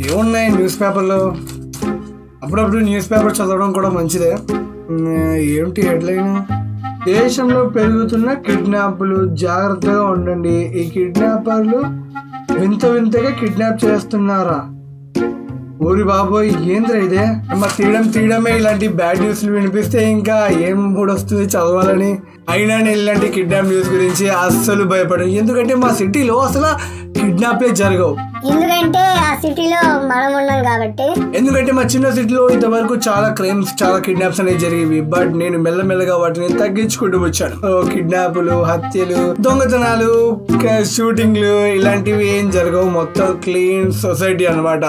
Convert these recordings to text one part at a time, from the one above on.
ఏమున్నాయి న్యూస్ పేపర్లో అప్పుడప్పుడు న్యూస్ పేపర్ చదవడం కూడా మంచిదే ఉమ్, ఏమిటి హెడ్లైన్ దేశంలో పెరుగుతున్న కిడ్నాప్లు జాగ్రత్తగా ఉండండి ఈ కిడ్నాపర్లు వింత వింతగా కిడ్నాప్ చేస్తున్నారా ఊరి బాబోయ్ ఏంద్రా ఇదే మా తీయడం తీయడమే ఇలాంటి బ్యాడ్ న్యూస్లు వినిపిస్తే ఇంకా ఏం మూడు వస్తుంది చదవాలని అయినా నేను ఇలాంటి కిడ్నాప్ న్యూస్ గురించి అస్సలు భయపడను ఎందుకంటే మా సిటీలో అసలు కిడ్నాప్లే జరగవు ఎందుకంటే ఆ సిటీలో మనం ఉన్నాం కాబట్టి ఎందుకంటే మా చిన్న సిటీలో ఇంతవరకు చాలా క్రైమ్స్ చాలా కిడ్నాప్స్ అనేవి జరిగేవి బట్ నేను మెల్లమెల్లగా వాటిని తగ్గించుకుంటూ వచ్చాను సో కిడ్నాపులు హత్యలు దొంగతనాలు క- షూటింగ్లు ఇలాంటివి ఏం జరగవు మొత్తం క్లీన్ సొసైటీ అన్నమాట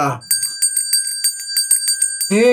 ఏ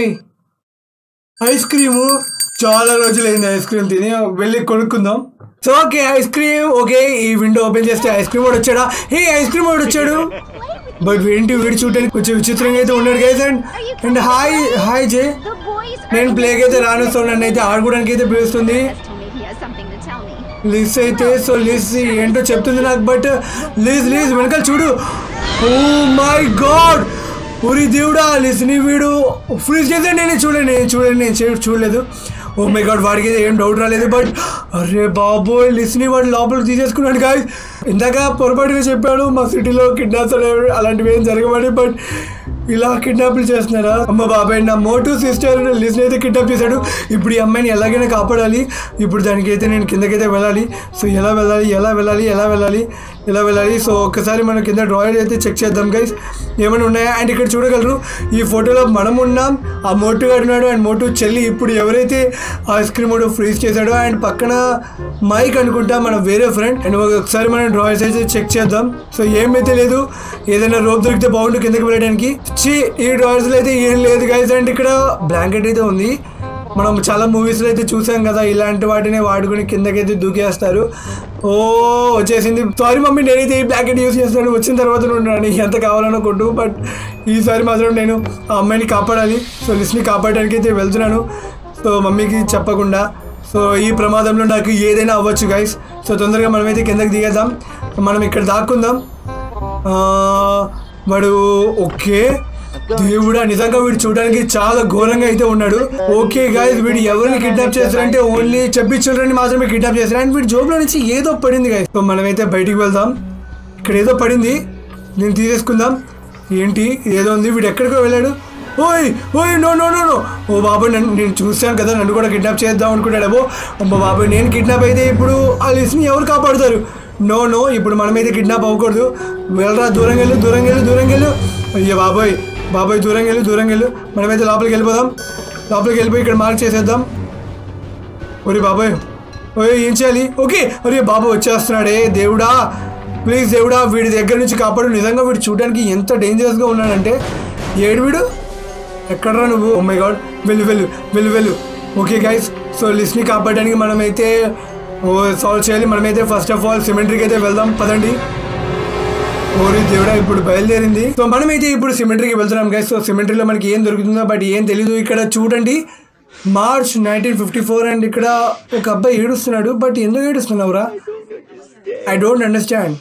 ఐస్ క్రీము చాలా రోజులైంది ఐస్ క్రీమ్ తిని వెళ్ళి కొనుక్కుందాం so okay ice cream okay ఈ విండో ఓపెన్ చేస్తే ఐస్ క్రీమ్ వాడు వచ్చాడా హే ఐస్ క్రీమ్ వాడు వచ్చాడు బట్ ఏంటి వీడి చూడడానికి కొంచెం విచిత్రంగా అయితే ఉన్నాడు guys and and hi hi జే The boys నేను ప్లేకి అయితే రాను నన్ను అయితే ఆడుకోవడానికి అయితే పిలుస్తుంది told me he has something to tell me. లిస్ అయితే సో లిస్ ఏంటో చెప్తుంది నాకు బట్ లిజ్ లిజ్ వెనకాల చూడు ఓ మై గాడ్ ఊరి దేవుడా లిస్ ని వీడు ఫ్రీజ్ చేస్తే నేను చూడండి నేను చూడండి నేను చూ- చూడలేదు ఓ మై గాడ్ వాడికి అయితే ఏం డౌట్ రాలేదు బట్ అరే బాబోయ్ లిస్ని వాడు లోపలికి తీసేసుకున్నాడు గాయ్ ఇందాక పొరపాటుగా చెప్పాడు మా సిటీలో కిడ్నాప్స్ అనేవి అలాంటివి ఏం జరగబడి బట్ ఇలా కిడ్నాప్లు చేస్తున్నారా అమ్మ బాబాయ్ నా మోటు సిస్టర్ లిస్ట్ అయితే కిడ్నాప్ చేశాడు ఇప్పుడు ఈ అమ్మాయిని ఎలాగైనా కాపాడాలి ఇప్పుడు దానికైతే నేను కిందకైతే వెళ్ళాలి సో ఎలా వెళ్ళాలి ఎలా వెళ్ళాలి ఎలా వెళ్ళాలి ఎలా వెళ్ళాలి సో ఒక్కసారి మనం కింద డ్రాయర్ అయితే చెక్ చేద్దాం గైస్ ఏమైనా ఉన్నాయా అండ్ ఇక్కడ చూడగలరు ఈ ఫోటోలో మనం ఉన్నాం ఆ మోటు గాడు ఉన్నాడు అండ్ మోటు చెల్లి ఇప్పుడు ఎవరైతే ఐస్ క్రీమ్ ఫ్రీజ్ చేశాడో అండ్ పక్కన మైక్ అనుకుంటా మన వేరే ఫ్రెండ్ అండ్ ఒకసారి మనం డ్రాయర్స్ అయితే చెక్ చేద్దాం సో ఏమైతే లేదు ఏదైనా రోప్ దొరికితే బాగుండు కిందకి వెళ్ళడానికి చి ఈ డ్రాయర్స్లో అయితే ఏం లేదు గైస్ అండ్ ఇక్కడ బ్లాంకెట్ అయితే ఉంది మనం చాలా మూవీస్లో అయితే చూసాం కదా ఇలాంటి వాటిని వాడుకుని కిందకైతే దూకేస్తారు ఓ వచ్చేసింది సారీ మమ్మీ నేనైతే ఈ బ్లాంకెట్ యూస్ చేస్తాను వచ్చిన తర్వాత ఉన్నాను నీకు ఎంత కావాలనో కొట్టు బట్ ఈసారి మాత్రం నేను ఆ అమ్మాయిని కాపాడాలి సో లిస్ట్ని కాపాడడానికి అయితే వెళ్తున్నాను సో మమ్మీకి చెప్పకుండా సో ఈ ప్రమాదంలో నాకు ఏదైనా అవ్వచ్చు గైస్ సో తొందరగా మనమైతే కిందకి దిగేద్దాం మనం ఇక్కడ దాక్కుందాం ఆ, వాడు ఓకే దేవుడా నిజంగా వీడు చూడడానికి చాలా ఘోరంగా అయితే ఉన్నాడు ఓకే గాయస్ వీడు ఎవరిని కిడ్నాప్ చేస్తారంటే ఓన్లీ చెప్పి చిల్డ్రన్ మాత్రమే కిడ్నాప్ చేస్తారు అండ్ వీడి జోబులో నుంచి ఏదో పడింది గాయస్ సో మనమైతే బయటికి వెళ్దాం ఇక్కడ ఏదో పడింది నేను తీసేసుకుందాం ఏంటి ఏదో ఉంది వీడు ఎక్కడికో వెళ్ళాడు ఓయ్ ఓయ్ నో నో నో నో ఓ బాబాయ్ నన్ను నేను చూశాను కదా నన్ను కూడా కిడ్నాప్ చేద్దాం అనుకున్నాడు అబ్బో అమ్మ బాబాయ్ నేను కిడ్నాప్ అయితే ఇప్పుడు ఆ లిస్ట్ని ఎవరు కాపాడుతారు నో నో ఇప్పుడు మనమైతే కిడ్నాప్ అవ్వకూడదు వెళ్ళరా దూరంగా వెళ్ళు దూరంగా వెళ్ళు దూరంగా వెళ్ళు అయ్యో బాబాయ్ బాబాయ్ దూరంగా వెళ్ళు దూరంగా వెళ్ళు మనమైతే లోపలికి వెళ్ళిపోదాం లోపలికి వెళ్ళిపోయి ఇక్కడ మార్క్ చేసేద్దాం ఒరే బాబాయ్ ఓయ్ ఏం చేయాలి ఓకే అరే బాబు వచ్చేస్తున్నాడే దేవుడా ప్లీజ్ దేవుడా వీడి దగ్గర నుంచి కాపాడు నిజంగా వీడు చూడడానికి ఎంత డేంజరస్గా ఉన్నాడంటే ఏడు వీడు ఎక్కడరా నువ్వు ఓ మై గాడ్ వెళ్ళు వెళ్ళు వెళ్ళు వెళ్ళు ఓకే గైస్ సో లిస్ట్ని కాపాడడానికి మనమైతే సాల్వ్ చేయాలి మనమైతే ఫస్ట్ ఆఫ్ ఆల్ సిమెంట్రీకి అయితే వెళ్దాం పదండి ఓరి దేవుడా ఇప్పుడు బయలుదేరింది సో మనమైతే ఇప్పుడు సిమెంట్రీకి వెళ్తున్నాం గైస్ సో సిమెంట్రీలో మనకి ఏం దొరుకుతుందో బట్ ఏం తెలీదు ఇక్కడ చూడండి March nineteen fifty four and ఇక్కడ ఒక అబ్బాయి ఏడుస్తున్నాడు బట్ ఎందుకు ఏడుస్తున్నావురా I don't understand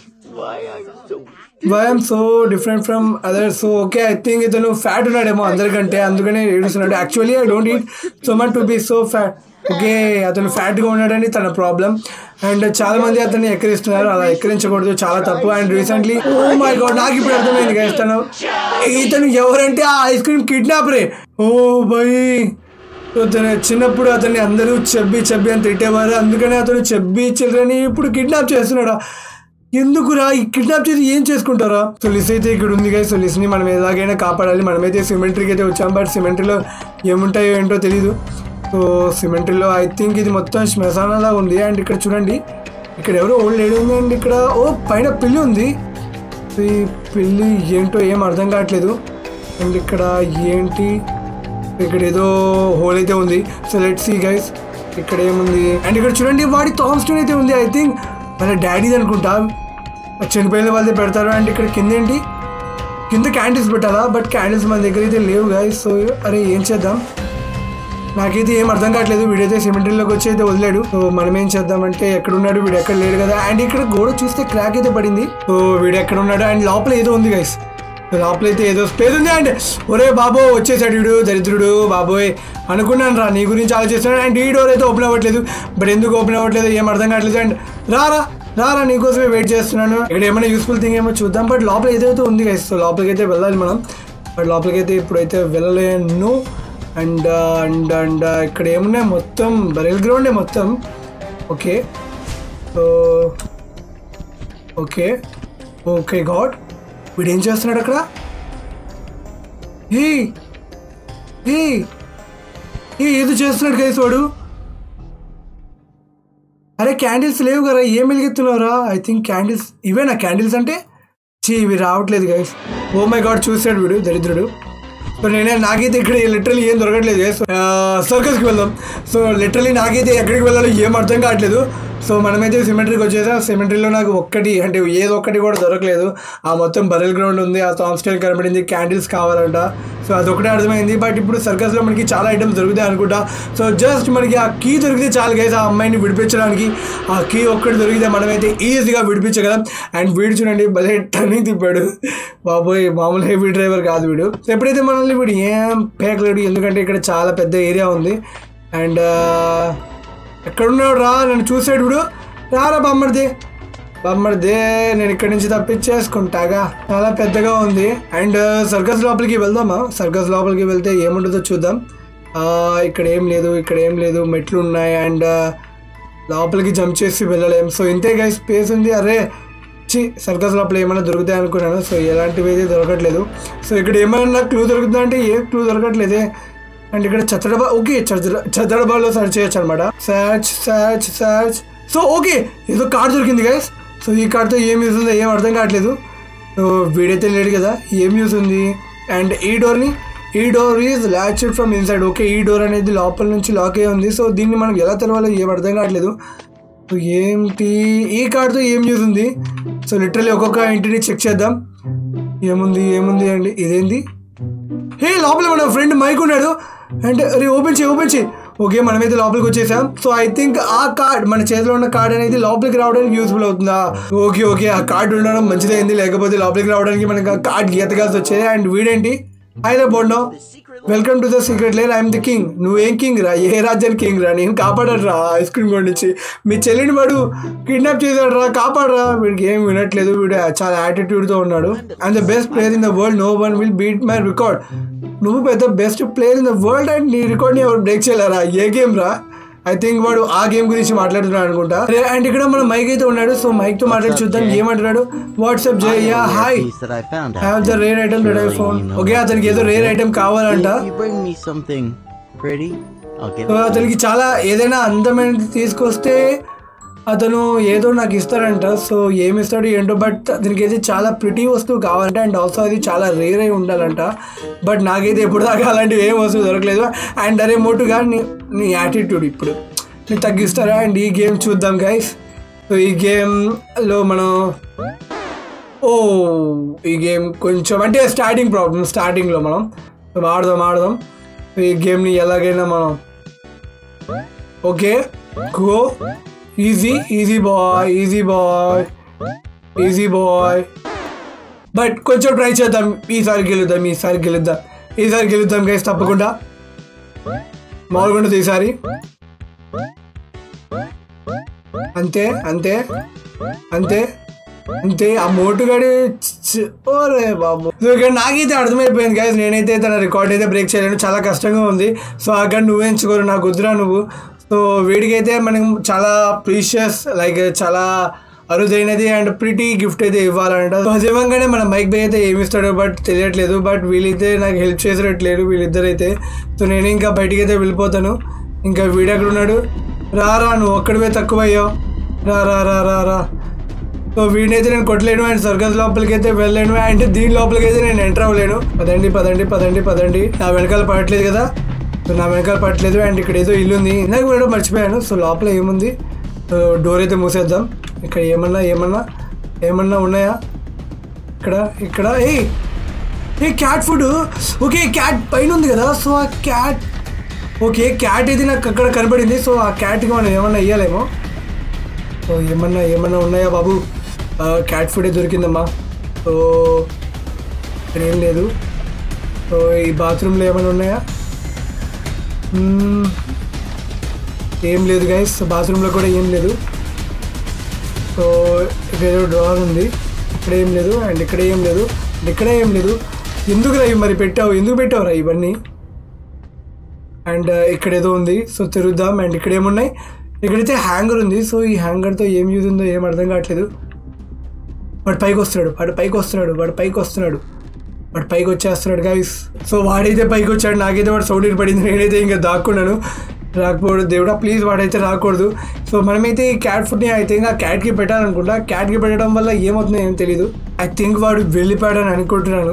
why I'm so different from other so okay I think ఇతను ఫ్యాట్ ఉన్నాడేమో అందరికంటే అందుకనే ఏడుస్తున్నాడు actually I don't eat so much to be so fat okay అతను ఫ్యాట్గా ఉన్నాడని తన ప్రాబ్లం అండ్ చాలా మంది అతన్ని ఎక్కిరిస్తున్నారు అలా ఎక్కిరించకూడదు చాలా తప్పు and recently oh my god నాకు ఇప్పుడు అర్థమైంది guys తను ఇతను ఎవరంటే ఆ ఐస్ క్రీమ్ కిడ్నాపరే ఓ బై సో తను చిన్నప్పుడు అతన్ని అందరూ చెబ్బి చెబ్బి అని తిట్టేవారు అందుకనే అతను చెబ్బి చిల్డ్రన్ ఇప్పుడు కిడ్నాప్ చేస్తున్నాడా ఎందుకురా ఈ కిడ్నాప్ చేసి ఏం చేసుకుంటారా సో లిస్ అయితే ఇక్కడ ఉంది కదా సో లిస్ని మనం ఎలాగైనా కాపాడాలి మనమైతే సిమెంట్రీకి అయితే వచ్చాం బట్ సిమెంట్రీలో ఏముంటాయో ఏంటో తెలీదు సో సిమెంట్రీలో ఐ థింక్ ఇది మొత్తం శ్మశానంలా ఉంది అండ్ ఇక్కడ చూడండి ఇక్కడ ఎవరో ఓల్డ్ లేడీ ఉంది అండ్ ఇక్కడ ఓ పైన పిల్లి ఉంది సో ఈ పిల్లి ఏంటో ఏం అర్థం కావట్లేదు అండ్ ఇక్కడ ఏంటి ఇక్కడ ఏదో హోల్ అయితే ఉంది సో లెట్ సీ గైస్ ఇక్కడ ఏముంది అండ్ ఇక్కడ చూడండి వాడి థామ్ స్టోన్ అయితే ఉంది ఐ థింక్ వాళ్ళ డాడీది అనుకుంటా చనిపోయిన వాళ్ళదే పెడతారు అండ్ ఇక్కడ కింద ఏంటి కింద క్యాండిల్స్ పెట్టాలా బట్ క్యాండిల్స్ మన దగ్గర అయితే లేవు గాయస్ సో అరే ఏం చేద్దాం నాకైతే ఏం అర్థం కావట్లేదు వీడైతే సిమెంటరీలోకి వచ్చి అయితే వదిలేడు సో మనం ఏం చేద్దామంటే ఎక్కడ ఉన్నాడు వీడు ఎక్కడ లేడు కదా అండ్ ఇక్కడ గోడ చూస్తే క్రాక్ అయితే పడింది సో వీడు ఎక్కడ ఉన్నాడు అండ్ లోపల ఏదో ఉంది గైస్ లోపలైతే ఏదో స్పేస్ ఉంది అండ్ ఒరే బాబో వచ్చేసాడు వీడు దరిద్రుడు బాబోయ్ అనుకున్నాను రా నీ గురించి ఆలోచిస్తున్నాడు అండ్ ఈ డోర్ అయితే ఓపెన్ అవ్వట్లేదు బట్ ఎందుకు ఓపెన్ అవ్వట్లేదు ఏం అర్థం కావట్లేదు అండ్ రారా రారా నీకోసమే వెయిట్ చేస్తున్నాను ఇక్కడ ఏమైనా యూస్ఫుల్ థింగ్ ఏమో చూద్దాం బట్ లోపల ఏదైతే ఉంది గైస్ సో లోపలికి అయితే వెళ్ళాలి మనం బట్ లోపలికి అయితే ఇప్పుడైతే వెళ్ళలేను అండ్ అండ్ అండ్ ఇక్కడ ఏమున్నాయి మొత్తం బరెల్ గ్రౌండే మొత్తం okay so okay okay god వీడు ఏం చేస్తున్నాడు అక్కడ ఏ ఏ ఏ ఏదో చేస్తున్నాడు గైస్ వాడు అరే క్యాండిల్స్ లేవు కదా ఏం వెలిగిస్తున్నారా ఐ థింక్ క్యాండిల్స్ ఇవేనా క్యాండిల్స్ అంటే చీ ఇవి రావట్లేదు గైస్ ఓ మై గాడ్ చూసాడు వీడు దరిద్రుడు సో నేనే నాకైతే ఇక్కడ లిటరలీ ఏం దొరకట్లేదు guys. ఆ, సర్కస్కి వెళ్దాం సో లిటరలీ నాకైతే ఎక్కడికి వెళ్ళాలో ఏం అర్థం కావట్లేదు సో మనమైతే సిమెంట్రీకి వచ్చేసాం సిమెంట్రీలో నాకు ఒక్కటి అంటే ఏదో ఒక్కటి కూడా దొరకలేదు ఆ మొత్తం బరెల్ గ్రౌండ్ ఉంది ఆ థామ్ స్టైల్ కనబడింది క్యాండిల్స్ కావాలంట సో అదొకటే అర్థమైంది బట్ ఇప్పుడు సర్కస్లో మనకి చాలా ఐటమ్స్ దొరుకుతాయి అనుకుంటా సో జస్ట్ మనకి ఆ కీ దొరికితే చాలు గైస్ ఆ అమ్మాయిని విడిపించడానికి ఆ కీ ఒక్కటి దొరికితే మనమైతే ఈజీగా విడిపించగలం అండ్ వీడు చూడండి భలే టర్నింగ్ తిప్పాడు బాబోయ్ మామూలు హెవీ డ్రైవర్ కాదు వీడు సో ఎప్పుడైతే మనల్ని వీడు ఏం పేకలేడు ఎందుకంటే ఇక్కడ చాలా పెద్ద ఏరియా ఉంది అండ్ ఎక్కడున్నాడు రా నన్ను చూసాడు వీడు రారా బొమ్మడిది బొమ్మడిదే నేను ఇక్కడి నుంచి తప్పించేసుకుంటాగా చాలా పెద్దగా ఉంది అండ్ సర్కస్ లోపలికి వెళ్దామా సర్కస్ లోపలికి వెళ్తే ఏముంటుందో చూద్దాం ఆ, ఇక్కడ ఏం లేదు ఇక్కడ ఏం లేదు మెట్లు ఉన్నాయి అండ్ లోపలికి జంప్ చేసి వెళ్ళలేం సో ఇంతే గై స్పేస్ ఉంది అరే చి సర్కస్ లోపల ఏమైనా దొరుకుతాయి అనుకున్నాను సో ఎలాంటివి అయితే దొరకట్లేదు సో ఇక్కడ ఏమైనా క్లూ దొరుకుతుందా అంటే ఏ క్లూ దొరకట్లేదే అండ్ ఇక్కడ చత్తడబా ఓకే చత్తడబాలో సర్చ్ చేయొచ్చు అనమాట search search search so okay ఏదో కార్డ్ దొరికింది గైస్ సో ఈ కార్డ్తో ఏం యూస్ ఉందో ఏం అర్థం కావట్లేదు సో వీడైతే లేడు కదా ఏం యూస్ ఉంది అండ్ ఈ డోర్ని ఈ door is latched from inside okay ఈ డోర్ అనేది లోపల నుంచి లాక్ అయి ఉంది సో దీన్ని మనం ఎలా తెరవాలో ఏం అర్థం కావట్లేదు సో ఏంటి ఈ కార్డ్తో ఏం యూస్ ఉంది సో లిటరల్లీ ఒక్కొక్క ఇంటిని చెక్ చేద్దాం ఏముంది ఏముంది అండి ఇదేంది హే లోపల మన ఫ్రెండ్ మైక్ ఉన్నాడు అంటే అరే ఓపెన్ చేయి ఓపెన్ చేయి ఓకే మనమైతే లోపలికి వచ్చేసాం సో ఐ థింక్ ఆ కార్డ్ మన చేతిలో ఉన్న కార్డ్ అనేది లోపలికి రావడానికి యూస్ఫుల్ అవుతుందా ఓకే ఓకే ఆ కార్డ్ ఉండడం మంచిదైంది లేకపోతే లోపలికి రావడానికి మనకి ఆ కార్డ్ గీతగాల్సి వచ్చేది అండ్ వీడేంటి హాయ్ రా బోండో welcome to the secret lair I'm the king నువ్వేం కింగ్ రా ఏ రాజ్యాన్ని కింగ్ రా నేను కాపాడాడు రా ఐస్ క్రీమ్ కొండ నుంచి మీ చెల్లిని వాడు కిడ్నాప్ చేశాడు రా కాపాడరా వీడికి ఏం వినట్లేదు వీడు చాలా యాటిట్యూడ్తో ఉన్నాడు and the best player in the world no one will beat my record నువ్వు పెద్ద best player in the world and నీ రికార్డ్ని ఎవరు బ్రేక్ చేయలేరా ఏ గేమ్ రా ఐ థింక్ వాడు ఆ గేమ్ గురించి మాట్లాడుతున్నాడు అనుకుంటా అండ్ ఇక్కడ మన మైక్ అయితే ఉన్నాడు సో మైక్ తో మాట్లాడి చూద్దాం ఏమంటున్నాడు వాట్సాప్ జయ hi piece that I found. Have the rare item that I found okay అతనికి ఏదో రేర్ ఐటమ్ కావాలంట You bring me something pretty? I'll give so it. అతనికి చాలా ఏదైనా అందమైనది తీసుకొస్తే అతను ఏదో నాకు ఇస్తాడంట సో ఏమి ఇస్తాడు ఏంటో బట్ అతనికి అయితే చాలా ప్రిటీ వస్తువు కావాలంట అండ్ ఆల్సో అది చాలా రేర్ అయి ఉండాలంట బట్ నాకైతే ఎప్పుడు దాకా అలాంటివి ఏం వస్తువు దొరకలేదు అండ్ అరే మోటుగా నీ నీ యాటిట్యూడ్ ఇప్పుడు నీకు తగ్గిస్తారా అండ్ ఈ గేమ్ చూద్దాం గైస్ సో ఈ గేమ్లో మనం ఓ ఈ గేమ్ కొంచెం అంటే స్టార్టింగ్ ప్రాబ్లం స్టార్టింగ్లో మనం సో ఆడదాం ఆడదాం ఈ గేమ్ని ఎలాగైనా మనం okay go easy easy boy easy boy easy boy but కొంచెం ట్రై చేద్దాం ఈసారి గెలుద్దాం ఈసారి గెలుద్దాం ఈసారి గెలుద్దాం గైస్ తప్పకుండా మామూలుగా ఈసారి అంతే అంతే అంతే అంతే ఆ మోటుగాడి చి- ఓరే బాబు సో ఇక్కడ నాకైతే అర్థమైపోయింది గైస్ నేనైతే తన రికార్డ్ అయితే బ్రేక్ చేయలేను చాలా కష్టంగా ఉంది సో అక్కడ నువ్వు ఎంచుకోరు నాకు వద్దురా నువ్వు సో వీడికైతే మనం చాలా ప్రీషియస్ లైక్ చాలా అరుదైనది అండ్ ప్రిటీ గిఫ్ట్ అయితే ఇవ్వాలంట సో అది ఇవ్వగానే మన మైక్ బై అయితే ఏమి ఇస్తాడో బట్ తెలియట్లేదు బట్ వీళ్ళైతే నాకు హెల్ప్ చేసేటట్లేదు వీళ్ళిద్దరైతే సో నేను ఇంకా బయటికి అయితే వెళ్ళిపోతాను ఇంకా వీడు ఎక్కడ ఉన్నాడు రా రా నువ్వు ఒక్కడివే తక్కువ అయ్యావు రా రా రా రా రా సో వీడినైతే నేను కొట్టలేను అండ్ సర్కస్ లోపలికి అయితే వెళ్ళలేను అండ్ దీని లోపలికి అయితే నేను ఎంటర్ అవ్వలేను పదండి పదండి పదండి పదండి నా వెనకాల పడట్లేదు కదా సో నా వెనకాల పడట్లేదు అండ్ ఇక్కడ ఏదో ఇల్లు ఉంది ఇందాక వెళ్ళడం మర్చిపోయాను సో లోపల ఏముంది సో డోర్ అయితే మూసేద్దాం ఇక్కడ ఏమన్నా ఏమన్నా ఏమన్నా ఉన్నాయా ఇక్కడ ఇక్కడ ఏ ఏ క్యాట్ ఫుడ్ ఓకే క్యాట్ పైన ఉంది కదా సో ఆ క్యాట్ ఓకే క్యాట్ ఇది నాకు అక్కడ కనబడింది సో ఆ క్యాట్కి మనం ఏమన్నా ఇయ్యాలేమో సో ఏమన్నా ఏమన్నా ఉన్నాయా బాబు క్యాట్ ఫుడే దొరికిందమ్మా సో ఇక్కడ ఏం లేదు సో ఈ బాత్రూంలో ఏమైనా ఉన్నాయా మ్మ్. ఏం లేదు గైస్ బాత్రూంలో కూడా ఏం లేదు సో ఇక్కడ ఏదో డ్రావర్ ఉంది ఇక్కడ ఏం లేదు అండ్ ఇక్కడ ఏం లేదు అండ్ ఇక్కడ ఏం లేదు ఎందుకు రా ఇవి మరి పెట్టావు ఎందుకు పెట్టావురా ఇవన్నీ అండ్ ఇక్కడ ఏదో ఉంది సో తిరుగుద్దాం అండ్ ఇక్కడ ఏమున్నాయి ఇక్కడైతే హ్యాంగర్ ఉంది సో ఈ హ్యాంగర్తో ఏం యూజ్ ఉందో ఏం అర్థం కావట్లేదు వాడు పైకి వస్తున్నాడు వాడు పైకి వస్తున్నాడు వాడు పైకి వస్తున్నాడు వాడు పైకి వచ్చేస్తున్నాడు గాయస్ సో వాడైతే పైకి వచ్చాడు నాకైతే వాడు సౌండ్ పడింది నేనైతే ఇంకా దాక్కున్నాను రాకపోవడం దేవుడా ప్లీజ్ వాడైతే రాకూడదు సో మనమైతే ఈ క్యాట్ ఫుడ్ని ఐ థింక్ ఆ క్యాట్కి పెట్టాలనుకుంటా క్యాట్కి పెట్టడం వల్ల ఏమవుతుందో ఏం తెలియదు ఐ థింక్ వాడు వెళ్ళిపోయాడని అనుకుంటున్నాను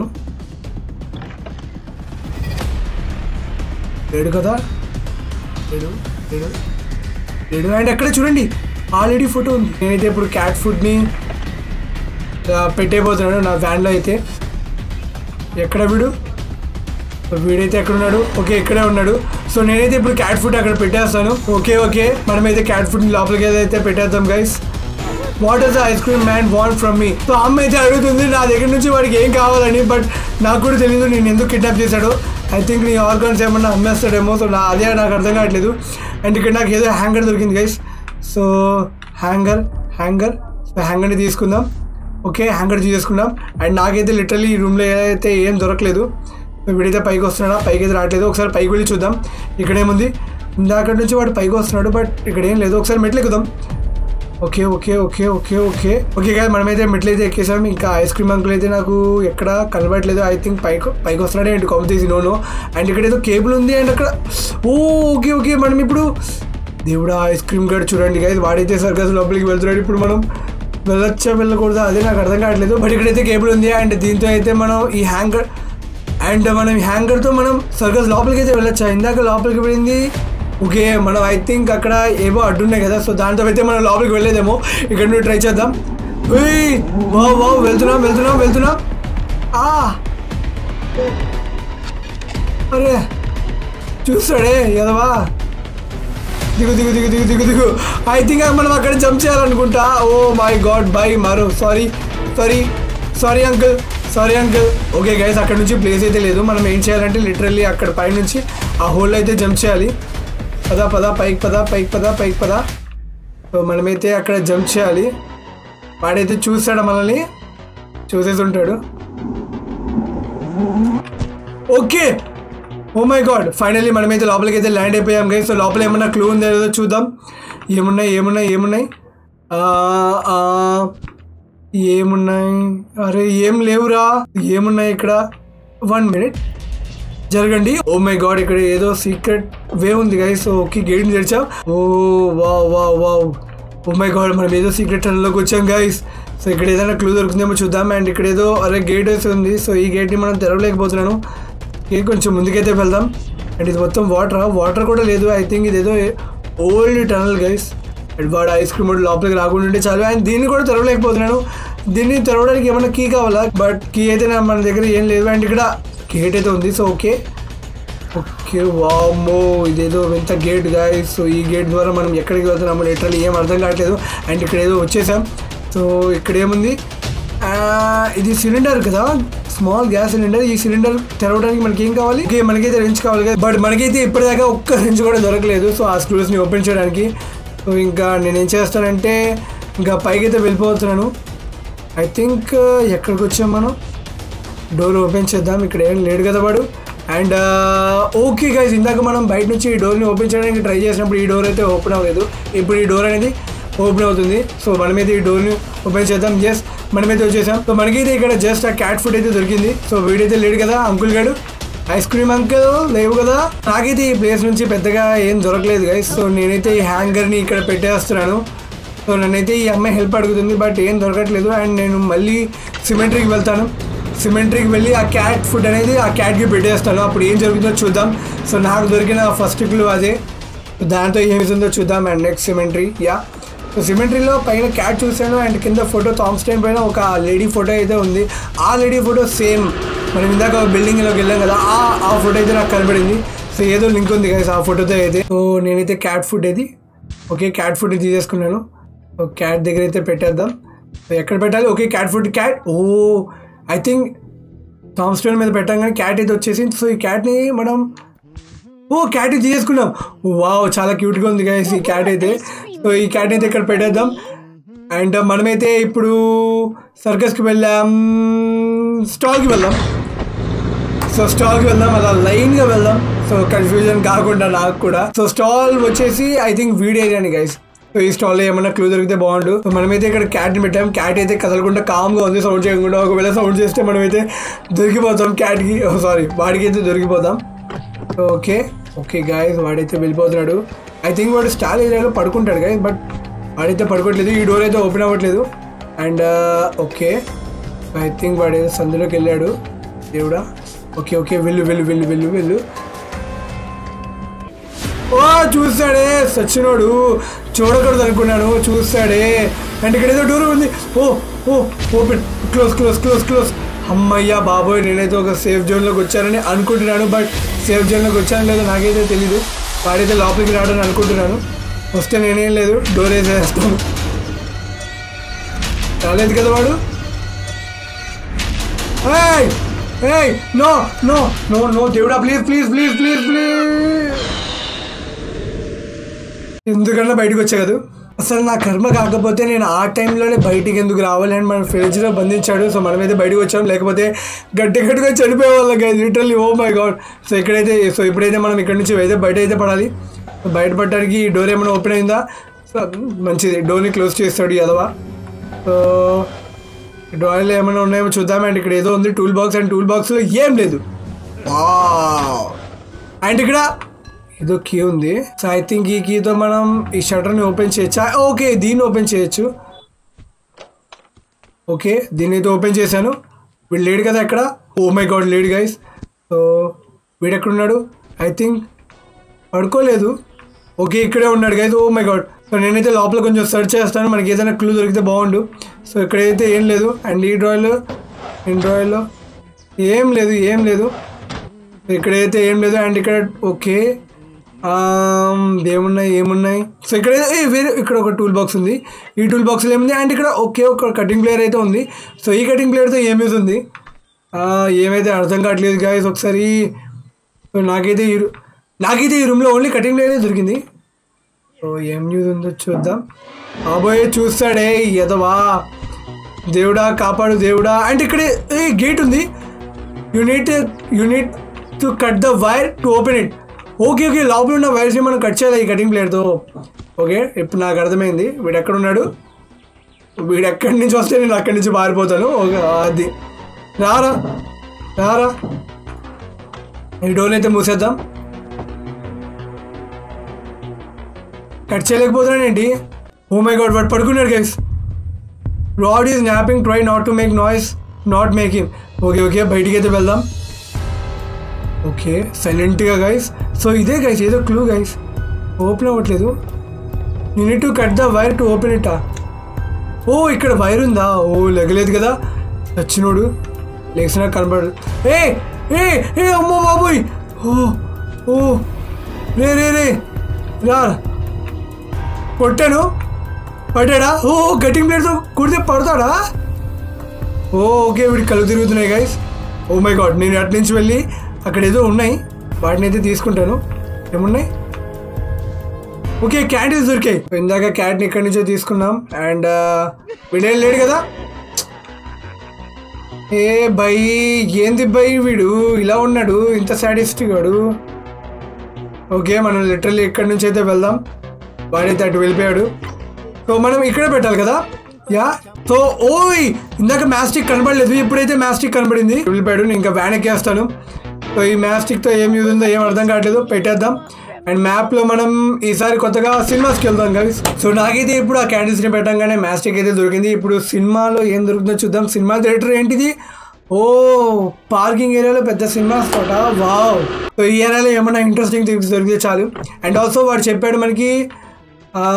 లేడు కదా లేడు లేడు లేడు అండ్ అక్కడ చూడండి ఆల్రెడీ ఫోటో ఉంది నేనైతే ఇప్పుడు క్యాట్ ఫుడ్ని పెట్టేపోతున్నాడు నా వ్యాన్లో అయితే ఎక్కడ వీడు వీడైతే ఎక్కడ ఉన్నాడు ఓకే ఇక్కడే ఉన్నాడు సో నేనైతే ఇప్పుడు క్యాట్ ఫుడ్ అక్కడ పెట్టేస్తాను ఓకే ఓకే మనమైతే క్యాట్ ఫుడ్ లోపలికి ఏదైతే పెట్టేద్దాం guys what is the ice cream man want from me so అమ్మ అయితే అడుగుతుంది నా దగ్గర నుంచి వాడికి ఏం కావాలని బట్ నాకు కూడా తెలియదు నేను ఎందుకు కిడ్నాప్ చేశాడో ఐ థింక్ నీ ఆర్గాన్స్ ఏమన్నా అమ్మేస్తాడేమో సో నా అదే నాకు అర్థం కావట్లేదు అండ్ ఇక్కడ నాకు ఏదో హ్యాంగర్ దొరికింది guys so hanger hanger so హ్యాంగర్ని తీసుకుందాం ఓకే హ్యాంగర్ తీసుకుందాం అండ్ నాకైతే లిటరలీ ఈ రూమ్లో అయితే ఏం దొరకలేదు సో వీడైతే పైకి వస్తున్నాడా పైకి అయితే రావట్లేదు ఒకసారి పైకి వెళ్ళి చూద్దాం ఇక్కడ ఏముంది ఇందాక నుంచి వాడు పైకి వస్తున్నాడు బట్ ఇక్కడ ఏం లేదు ఒకసారి మెట్లు ఎక్కుదాం okay okay okay okay okay okay కదా మనమైతే మెట్లు అయితే ఎక్కేసాం ఇంకా ఐస్ క్రీమ్ అంకుల్ అయితే నాకు ఎక్కడ కనబడట్లేదు ఐ థింక్ పైకి పైకి వస్తున్నాడే అండ్ కాపు తీసి నోను అండ్ ఇక్కడ ఏదో కేబుల్ ఉంది అండ్ అక్కడ ఓ ఓకే ఓకే మనం ఇప్పుడు దేవుడా ఐస్ క్రీమ్ గడ్ చూడండి గాయస్ వాడైతే సర్కస్ లోపలికి వెళ్తున్నాడు ఇప్పుడు మనం వెళ్ళొచ్చా వెళ్ళకూడదా అదే నాకు అర్థం కావట్లేదు బట్ ఇక్కడైతే కేబుల్ ఉంది అండ్ దీంతో అయితే మనం ఈ హ్యాంగర్ అండ్ మనం ఈ హ్యాంగర్తో మనం సర్కస్ లోపలికి అయితే వెళ్ళొచ్చా ఇందాక లోపలికి వెళ్ళింది ఓకే మనం ఐ థింక్ అక్కడ ఏవో అడ్డున్నాయి కదా సో దాంతో అయితే మనం లోపలికి వెళ్ళేదేమో ఇక్కడ నుండి ట్రై చేద్దాం ఏయ్, వా వా వెళ్తున్నాం వెళ్తున్నాం వెళ్తున్నాం ఆ అరే చూస్తాడే ఎదవా దిగు దిగు దిగు దిగు దిగు దిగు ఐ థింక్ మనం అక్కడ జంప్ చేయాలనుకుంటా ఓ మై గాడ్ బై మారు sorry sorry sorry uncle sorry uncle okay guys అక్కడ నుంచి ప్లేస్ అయితే లేదు మనం ఏం చేయాలంటే లిటరల్లీ అక్కడ పై నుంచి ఆ హోల్ అయితే జంప్ చేయాలి పదా పదా పైకి పదా పైకి పదా పైకి పదా సో మనమైతే అక్కడ జంప్ చేయాలి వాడైతే చూస్తాడు మనల్ని చూసేసి ఉంటాడు okay oh my god finally మనమైతే లోపలికి అయితే ల్యాండ్ అయిపోయాం గైస్ సో లోపల ఏమన్నా క్లూ ఉందో లేదో చూద్దాం ఏమున్నాయి ఏమున్నాయి ఏమున్నాయి ఆ, ఆ, ఏమున్నాయి అరే ఏం లేవురా ఏమున్నాయి ఇక్కడ వన్ మినిట్ జరగండి ఓ మై గాడ్ ఇక్కడ ఏదో సీక్రెట్ వే ఉంది గైస్ సో ఓకే గేట్ తెరిచాం ఓ వా వా వా ఓ మై గాడ్ మనం ఏదో సీక్రెట్ టనల్లోకి వచ్చాం గైస్ సో ఇక్కడ ఏదైనా క్లూ దొరుకుతుందేమో చూద్దాం అండ్ ఇక్కడ ఏదో అరే గేట్ వేసి ఉంది సో ఈ గేట్ని మనం తెరవలేకపోతున్నాను ఓకే కొంచెం ముందుకైతే వెళ్దాం అండ్ ఇది మొత్తం వాటర్ వాటర్ కూడా లేదు ఐ థింక్ ఇదేదో ఓల్డ్ టనల్ గైస్ అండ్ వాడు ఐస్ క్రీమ్ వాడు లోపలికి రాకుండా ఉంటే చాలు అండ్ దీన్ని కూడా తెరవలేకపోతున్నాను దీన్ని తెరవడానికి ఏమైనా కీ కావాలా బట్ కీ అయితే నా- మన దగ్గర ఏం లేదు అండ్ ఇక్కడ గేట్ అయితే ఉంది సో ఓకే ఓకే వామ్మో ఇదేదో వింత గేట్ గాయస్ సో ఈ గేట్ ద్వారా మనం ఎక్కడికి వెళ్తున్నాము లిటరల్లీ ఏం అర్థం కావట్లేదు అండ్ ఇక్కడ ఏదో వచ్చేసాం సో ఇక్కడ ఏముంది ఆ, ఇది సిలిండర్ కదా స్మాల్ గ్యాస్ సిలిండర్ ఈ సిలిండర్ తెరవడానికి మనకి ఏం కావాలి ఓకే మనకైతే రెంచ్ కావాలి కదా బట్ మనకైతే ఇప్పటిదాకా ఒక్క రెంచ్ కూడా దొరకలేదు సో ఆ స్క్రూస్ని ఓపెన్ చేయడానికి సో ఇంకా నేను ఏం చేస్తానంటే ఇంకా పైకైతే వెళ్ళిపోతున్నాను ఐ థింక్ ఎక్కడికి వచ్చాం మనం డోర్ ఓపెన్ చేద్దాం ఇక్కడ ఏం లేడు కదా వాడు అండ్ ఓకే గైజ్ ఇందాక మనం బయట నుంచి ఈ డోర్ని ఓపెన్ చేయడానికి ట్రై చేసినప్పుడు ఈ డోర్ అయితే ఓపెన్ అవ్వలేదు ఇప్పుడు ఈ డోర్ అనేది ఓపెన్ అవుతుంది సో మనమైతే ఈ డోర్ని ఓపెన్ చేద్దాం జస్ట్ మనమైతే వచ్చేసాం సో మనకైతే ఇక్కడ జస్ట్ ఆ క్యాట్ ఫుడ్ అయితే దొరికింది సో వీడైతే లేడు కదా అంకుల్ గాడు ఐస్ క్రీమ్ అంకుల్ లేవు కదా నాకైతే ఈ ప్లేస్ నుంచి పెద్దగా ఏం దొరకలేదు గైస్ సో నేనైతే ఈ హ్యాంగర్ని ఇక్కడ పెట్టేస్తున్నాను సో నన్నైతే ఈ అమ్మాయి హెల్ప్ అడుగుతుంది బట్ ఏం దొరకట్లేదు అండ్ నేను మళ్ళీ సిమెంట్రీకి వెళ్తాను సిమెంట్రీకి వెళ్ళి ఆ క్యాట్ ఫుడ్ అనేది ఆ క్యాట్కి పెట్టేస్తాను అప్పుడు ఏం జరుగుతుందో చూద్దాం సో నాకు దొరికిన ఫస్ట్ క్లూ అదే దాంతో ఏమిస్తుందో చూద్దాం and next cemetery yeah so సిమెంట్రీలో పైన క్యాట్ చూశాను అండ్ కింద ఫోటో థామ్ స్టైన్ పైన ఒక లేడీ ఫోటో అయితే ఉంది ఆ లేడీ ఫోటో సేమ్ మనం ఇందాక బిల్డింగ్లోకి వెళ్ళాం కదా ఆ ఆ ఫోటో అయితే నాకు కనబడింది సో ఏదో లింక్ ఉంది కదా ఆ ఫోటోతో అయితే సో నేనైతే క్యాట్ ఫుడ్ ఇది ఓకే క్యాట్ ఫుడ్ తీసేసుకున్నాను సో క్యాట్ దగ్గర అయితే పెట్టేద్దాం సో ఎక్కడ పెట్టాలి okay cat food cat oh I think tombstone మీద పెట్టంగానే క్యాట్ అయితే వచ్చేసి సో ఈ క్యాట్ని మనం ఓ క్యాట్ ఇది చేసుకున్నాం వావ్ చాలా క్యూట్గా ఉంది గైస్ ఈ క్యాట్ అయితే సో ఈ క్యాట్ అయితే ఇక్కడ పెట్టేద్దాం అండ్ మనమైతే ఇప్పుడు సర్కస్కి వెళ్ళాం స్టాల్కి వెళ్దాం సో స్టాల్కి వెళ్దాం అలా లైన్గా వెళ్దాం సో కన్ఫ్యూజన్ కాకుండా నాకు కూడా సో స్టాల్ వచ్చేసి ఐ థింక్ వీడ్ ఏరియాని గైస్ సో ఈ స్టాల్లో ఏమైనా క్లూ దొరికితే బాగుండు సో మనమైతే ఇక్కడ క్యాట్ని పెట్టాం క్యాట్ అయితే కదలకుండా కామ్గా ఉంది సౌండ్ చేయకుండా ఒకవేళ సౌండ్ చేస్తే మనమైతే దొరికిపోతాం క్యాట్కి సారీ వాడికి అయితే దొరికిపోతాం ఓకే ఓకే గాయస్ వాడైతే వెళ్ళిపోతున్నాడు ఐ థింక్ వాడు స్టాల్ ఏరియాలో పడుకుంటాడు గాయస్ బట్ వాడైతే పడుకోవట్లేదు ఈ డోర్ అయితే ఓపెన్ అవ్వట్లేదు అండ్ ఓకే ఐ థింక్ వాడు ఏదో సందులోకి వెళ్ళాడు దేవుడా ఓకే ఓకే వెళ్ళు వెళ్ళు వెళ్ళు వెళ్ళు వెళ్ళు ఓ చూస్తాడే సచ్చినోడు చూడకూడదు అనుకున్నాను చూస్తాడే అండ్ ఇక్కడ ఏదో డోర్ ఉంది oh oh open close close close close అమ్మయ్యా బాబోయ్ నేనైతే ఒక సేఫ్ జోన్లోకి వచ్చానని అనుకుంటున్నాను బట్ సేఫ్ జోన్లోకి వచ్చాను లేదో నాకైతే తెలీదు వాడైతే లోపలికి రావడానికి అనుకుంటున్నాను వస్తే నేనేం లేదు డోర్ వేసేస్తాను రాలేదు కదా వాడు ఏయ్ ఏయ్ నో నో నో నో దేవుడా please please please please please ఎందుకన్నా బయటకు వచ్చా కదా అసలు నా కర్మ కాకపోతే నేను ఆ టైంలోనే బయటికి ఎందుకు రావాలి అని మన ఫ్రిడ్జ్లో బంధించాడు సో మనమైతే బయటకు వచ్చాం లేకపోతే గట్టి గట్టిగా చనిపోయే వాళ్ళం కదా literally oh my god so ఇక్కడైతే సో ఇప్పుడైతే మనం ఇక్కడ నుంచి అయితే బయట అయితే పడాలి సో బయట పడడానికి ఈ డోర్ ఏమైనా ఓపెన్ అయిందా సో మంచిది డోర్ని క్లోజ్ చేస్తాడు యదవా సో డ్రాయింగ్లో ఏమైనా ఉన్నాయేమో చూద్దామండి ఇక్కడ ఏదో ఉంది టూల్ బాక్స్ అండ్ టూల్ బాక్స్లో ఏం లేదు అండ్ ఇక్కడ ఏదో కీ ఉంది సో ఐ థింక్ ఈ కీతో మనం ఈ షటర్ని ఓపెన్ చేయొచ్చా ఓకే దీన్ని ఓపెన్ చేయొచ్చు ఓకే దీన్ని అయితే ఓపెన్ చేశాను వీడు లేడు కదా ఎక్కడ ఓ మై గాడ్ లేడు గైస్ సో వీడు ఎక్కడున్నాడు ఐ థింక్ పడుకోలేదు ఓకే ఇక్కడే ఉన్నాడు guys oh my god so నేనైతే లోపల కొంచెం సెర్చ్ చేస్తాను మనకి ఏదైనా క్లూ దొరికితే బాగుండు సో ఇక్కడైతే ఏం లేదు అండ్ ఈ డ్రాయిలో ఈ డ్రాయిలో ఏం లేదు ఏం లేదు ఇక్కడైతే ఏం లేదు అండ్ ఇక్కడ ఓకే ఆమ్, ఏమున్నాయి ఏమున్నాయి సో ఇక్కడ ఏ, వేరే ఇక్కడ ఒక టూల్ బాక్స్ ఉంది ఈ టూల్ బాక్స్లో ఏముంది అండ్ ఇక్కడ ఒకే ఒక కటింగ్ ప్లేయర్ అయితే ఉంది సో ఈ కటింగ్ ప్లేయర్తో ఏం యూజ్ ఉంది ఆ, ఏమైతే అర్థం కావట్లేదు గాయస్ ఒకసారి సో నాకైతే ఈ రూ- నాకైతే ఈ రూమ్లో ఓన్లీ కటింగ్ ప్లేయరే దొరికింది సో ఏం న్యూస్ ఉందో చూద్దాం బాబోయ్ చూస్తాడే ఎదవా దేవుడా కాపాడు దేవుడా అంటే ఇక్కడ ఏ గేట్ ఉంది unit unit to cut the wire to open it okay okay లోపల ఉన్న వైర్స్ని మనం కట్ చేయాలి ఈ కటింగ్ ప్లేట్తో ఓకే ఇప్పుడు నాకు అర్థమైంది వీడు ఎక్కడ ఉన్నాడు వీడు ఎక్కడి నుంచి వస్తే నేను అక్కడి నుంచి పారిపోతాను ఓకే అది రారా రారా ఈ డోర్ అయితే మూసేద్దాం కట్ చేయలేకపోతున్నానేంటి ఓ మై గాడ్ వాడు పడుకున్నాడు guys rod is napping try not to make noise not making okay okay బయటికి అయితే వెళ్దాం ఓకే సైలెంట్గా గైస్ సో ఇదే గైస్ ఏదో క్లూ గైస్ ఓపెన్ అవ్వట్లేదు unit to cut the wire to open ఇట్టా ఓ ఇక్కడ వైర్ ఉందా ఓ లెగలేదు కదా వచ్చినోడు లేచినా కనబడదు ఏ ఏ ఏ అమ్మో బాబోయ్ ఓ ఓ రే రే రే రా కొట్టాను పడ్డాడా ఓ కటింగ్ ప్లేట్తో కుడితే పడతాడా ఓ ఓకే వీడికి కళ్ళు తిరుగుతున్నాయి గైస్ ఓ మై గాడ్ నేను అటు నుంచి వెళ్ళి అక్కడ ఏదో ఉన్నాయి వాటిని అయితే తీసుకుంటాను ఏమున్నాయి ఓకే క్యాండిల్స్ దొరికాయి ఇందాక క్యాట్ని ఇక్కడి నుంచో తీసుకున్నాం అండ్ వీడేం లేడు కదా ఏ బై ఏంది బై వీడు ఇలా ఉన్నాడు ఇంత సాడిస్ట్ వాడు ఓకే మనం లిటరల్లీ ఇక్కడి నుంచి అయితే వెళ్దాం వాడైతే అటు వెళ్ళిపోయాడు సో మనం ఇక్కడే పెట్టాలి కదా యా సో ఓయ్ ఇందాక మ్యాస్టిక్ కనబడలేదు ఇప్పుడైతే మ్యాస్టిక్ కనబడింది వెళ్ళిపోయాడు నేను ఇంకా వ్యాన్ ఎక్కేస్తాను సో ఈ మ్యాస్టిక్తో ఏం యూజ్ ఉందో ఏం అర్థం కావట్లేదు పెట్టేద్దాం అండ్ మ్యాప్లో మనం ఈసారి కొత్తగా సినిమాస్కి వెళ్దాం గైస్ సో నాకైతే ఇప్పుడు ఆ క్యాండిల్స్ని పెట్టంగానే మ్యాస్టిక్ అయితే దొరికింది ఇప్పుడు సినిమాలో ఏం దొరుకుతుందో చూద్దాం సినిమా థియేటర్ ఏంటిది ఓ పార్కింగ్ ఏరియాలో పెద్ద సినిమా తోట వావ్ సో ఈ ఏరియాలో ఏమైనా ఇంట్రెస్టింగ్ థింగ్స్ దొరికితే చాలు అండ్ ఆల్సో వాడు చెప్పాడు మనకి ఆ,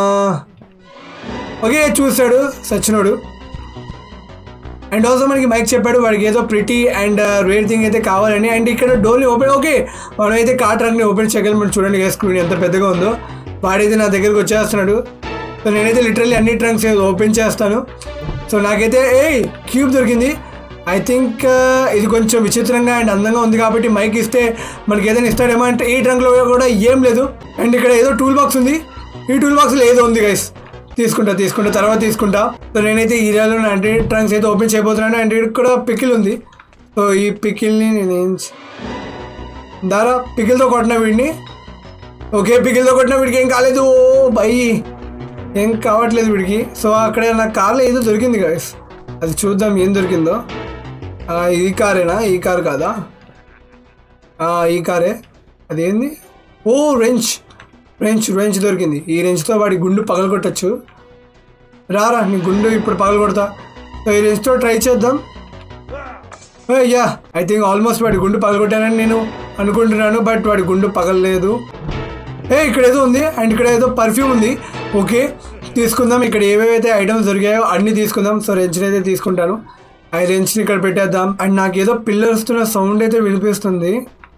ఓకే చూస్తాడు సచ్చినోడు అండ్ ఆల్సో మనకి మైక్ చెప్పాడు వాడికి ఏదో ప్రిటీ అండ్ రేర్ థింగ్ అయితే కావాలని అండ్ ఇక్కడ డోర్ని ఓపెన్ ఓకే మనం అయితే కార్ ట్రక్ని ఓపెన్ చేయగలం మనం చూడండి స్క్రీన్ ఎంత పెద్దగా ఉందో వాడైతే నా దగ్గరికి వచ్చేస్తున్నాడు సో నేనైతే లిటరల్లీ అన్ని ట్రంక్స్ ఓపెన్ చేస్తాను సో నాకైతే ఏ క్యూబ్ దొరికింది ఐ థింక్ ఇది కొంచెం విచిత్రంగా అండ్ అందంగా ఉంది కాబట్టి మైక్ ఇస్తే మనకి ఏదైనా ఇస్తాడేమో అంటే ఈ ట్రంక్లో కూడా ఏం లేదు అండ్ ఇక్కడ ఏదో టూల్ బాక్స్ ఉంది ఈ టూల్ బాక్స్లో ఏదో ఉంది గైస్ తీసుకుంటా తీసుకుంటా తర్వాత తీసుకుంటా సో నేనైతే ఈ ఏరియాలో నా అంటే ట్రంక్స్ అయితే ఓపెన్ చేయబోతున్నాను అండ్ ఇక్కడ కూడా పికిల్ ఉంది సో ఈ పికిల్ని నేను ఏం చే- దారా పికిల్తో కొట్టిన వీడిని ఓకే పికిల్తో కొట్టిన వీడికి ఏం కాలేదు ఓ బై ఏం కావట్లేదు వీడికి సో అక్కడ నా కార్లో ఏదో దొరికింది గైస్ అది చూద్దాం ఏం దొరికిందో ఆ, ఈ కారేనా ఈ కార్ కాదా ఆ, ఈ కారే అదేంది ఓ రెంచ్ రెంచ్ రెంచ్ దొరికింది ఈ రెంచ్తో వాడి గుండు పగలగొట్టచ్చు రారా నీ గుండు ఇప్పుడు పగలగొడతా సో ఈ రెంచ్తో ట్రై చేద్దాం యా ఐ థింక్ ఆల్మోస్ట్ వాడి గుండు పగలగొట్టానని నేను అనుకుంటున్నాను బట్ వాడి గుండు పగలలేదు ఏ ఇక్కడ ఏదో ఉంది అండ్ ఇక్కడ ఏదో పర్ఫ్యూమ్ ఉంది ఓకే తీసుకుందాం ఇక్కడ ఏవేవైతే ఐటమ్స్ దొరికాయో అన్ని తీసుకుందాం సో రెంచ్ని అయితే తీసుకుంటాను ఆ రెంచ్ని ఇక్కడ పెట్టేద్దాం అండ్ నాకు ఏదో పిల్లర్ వస్తున్న సౌండ్ అయితే వినిపిస్తుంది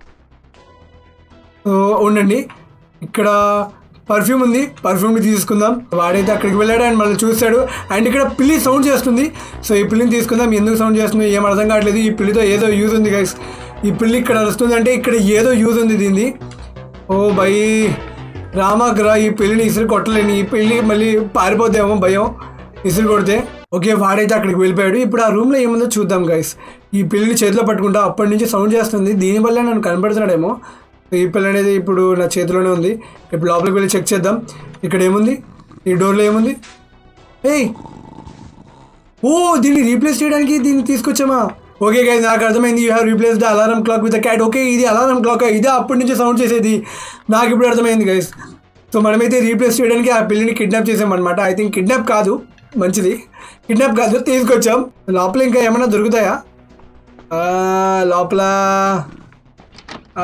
సో ఉండండి ఇక్కడ పర్ఫ్యూమ్ ఉంది పర్ఫ్యూమ్ని తీసుకుందాం వాడైతే అక్కడికి వెళ్ళాడు అండ్ మళ్ళీ చూస్తాడు అండ్ ఇక్కడ పిల్లి సౌండ్ చేస్తుంది సో ఈ పిల్లిని తీసుకుందాం ఎందుకు సౌండ్ చేస్తుంది ఏం అర్థం కావట్లేదు ఈ పిల్లితో ఏదో యూజ్ ఉంది గైస్ ఈ పిల్లి ఇక్కడ వస్తుంది అంటే ఇక్కడ ఏదో యూజ్ ఉంది దీన్ని ఓ భయ్ రామాగ్రా ఈ పిల్లిని ఇసురు కొట్టలేని ఈ పిల్లి మళ్ళీ పారిపోతేమో భయం ఇసురు కొడితే ఓకే వాడైతే అక్కడికి వెళ్ళిపోయాడు ఇప్పుడు ఆ రూమ్లో ఏముందో చూద్దాం గైస్ ఈ పిల్లిని చేతిలో పట్టుకుంటా అప్పటి నుంచి సౌండ్ చేస్తుంది దీనివల్ల నన్ను కనపడుతున్నాడేమో ఈ పిల్ల అనేది ఇప్పుడు నా చేతిలోనే ఉంది ఇప్పుడు లోపలికి వెళ్ళి చెక్ చేద్దాం ఇక్కడ ఏముంది ఈ డోర్లో ఏముంది ఏయ్ ఓ దీన్ని రీప్లేస్ చేయడానికి దీన్ని తీసుకొచ్చామా ఓకే గైస్ నాకు అర్థమైంది you have replace the alarm clock with cat okay ఇది అలారం క్లాక్ ఇదే అప్పటి నుంచి సౌండ్ చేసేది నాకు ఇప్పుడు అర్థమైంది గైస్ సో మనమైతే రీప్లేస్ చేయడానికి ఆ పిల్లిని కిడ్నాప్ చేసామన్నమాట ఐ థింక్ కిడ్నాప్ కాదు మంచిది కిడ్నాప్ కాదు తీసుకొచ్చాం లోపల ఇంకా ఏమైనా దొరుకుతాయా ఆ, లోపల ఆ,